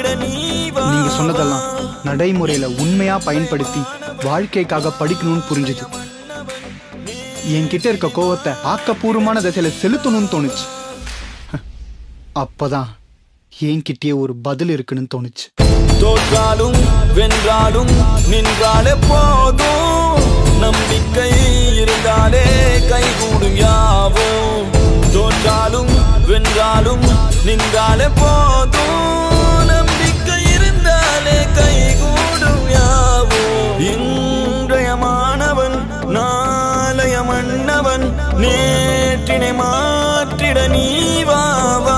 மாற்றிட நீ வா நீங்க சொன்னதெல்லாம் நடைமுறையில உண்மையா பயன்படுத்தி வாழ்க்கைக்காக படிக்கணும்னு புரிஞ்சுது என்கிட்ட இருக்க கோவத்தை ஆக்கப்பூர்வமான திசையில செலுத்தணும்னு தோணுச்சு அப்பதான் என்கிட்டயே ஒரு பதில் இருக்குன்னு தோணுச்சு தோற்றாலும் வென்றாலும் நின்றாலே போதும் நம்பிக்கை இருந்தாலே கைகூடும் யாவும் தோற்றாலும் வென்றாலும் நின்றாலே போதும் நம்பிக்கை இருந்தாலே கைகூடும் யாவும் இன்றைய மாணவன் நாளைய மன்னவன் நேற்றினை மாற்றிட நீ வா வா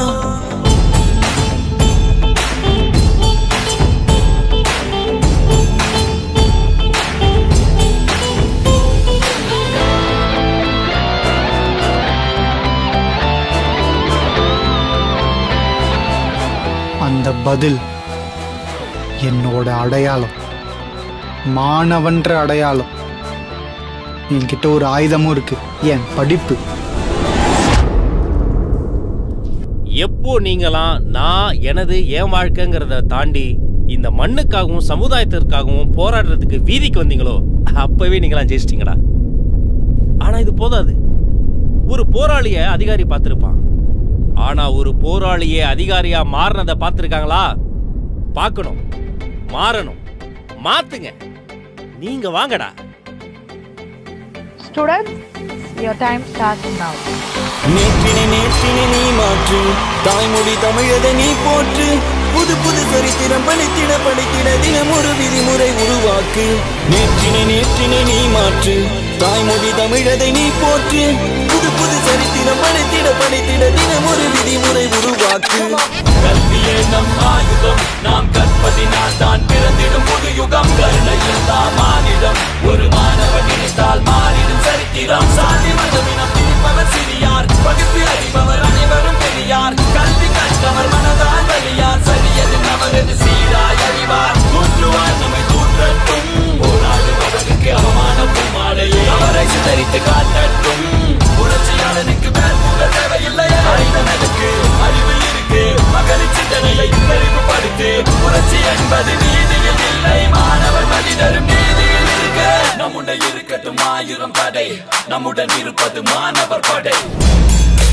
அந்த பதில் என்னோட அடையாளம் மாணவன்ற அடையாளம் என்கிட்ட ஒரு ஆயுதமும் இருக்கு என் படிப்பு எப்போ நீங்களாம் நான் எனது என் வாழ்க்கைங்கிறத தாண்டி இந்த மண்ணுக்காகவும் சமுதாயத்திற்காகவும் போராடுறதுக்கு வீதிக்கு வந்தீங்களோ அப்பவே நீங்களாம் ஜெயிச்சிட்டீங்கடா ஆனா இது போதாது ஒரு போராளிய அதிகாரி பார்த்திருப்பான் ஆனா ஒரு போராளியே அதிகாரியா மாறினதை பார்த்திருக்காங்களா பார்க்கணும் மாறணும் மாத்துங்க நீங்க வாங்கடா Students, your time starts now. நேற்றினை நேற்றினை நீ மாற்று தாய்மொழி தமிழதை நீ போற்று புது புது சரித்திரம் படித்திட படித்திட தினம் ஒரு விதிமுறை உருவாக்கு நேற்றினை நேற்றினை நீ மாற்று தாய்மொழி தமிழதை நீ போற்று புது புது சரித்திரம் படித்திட படித்திட தினம் ஒரு விதிமுறை உருவாக்கு கல்வியே நம் ஆயுதம் நாம் கற்பதினால் தான் பிறந்திடும் புது யுகம் கருணையில் தான் மானிடம் ஒரு மாணவன் நினைத்தால் மாறிடும் சரித்திரம் சாதி மதமினம் பிரிப்பவர் சிறியார் பகுத்து அறிபவர் அனைவரும் பெரியார் கல்வி கற்றவர் மனதால் வழியார் சரியது அவரது சீராய் அறிவார் தூற்றுவார் நம்மை தூற்றட்டும் போராடுபவருக்கு அவமான பூமாலையே அவரை சிதறித்து காட்டட்டும் புரட்சியாளனுக்கு மேல் புகழ் தேவையில்லை அறிவனுக்கு அறிவு இருக்கு மகளிர் சிந்தனையை தெளிவுபடுத்து புரட்சி என்பது நீதியில் இல்லை மாணவர் மனிதரும் நீதியில் இருக்க நம்முடன் இருக்கட்டும் ஆயிரம் படை நம்முடன் இருப்பது மாணவர் படை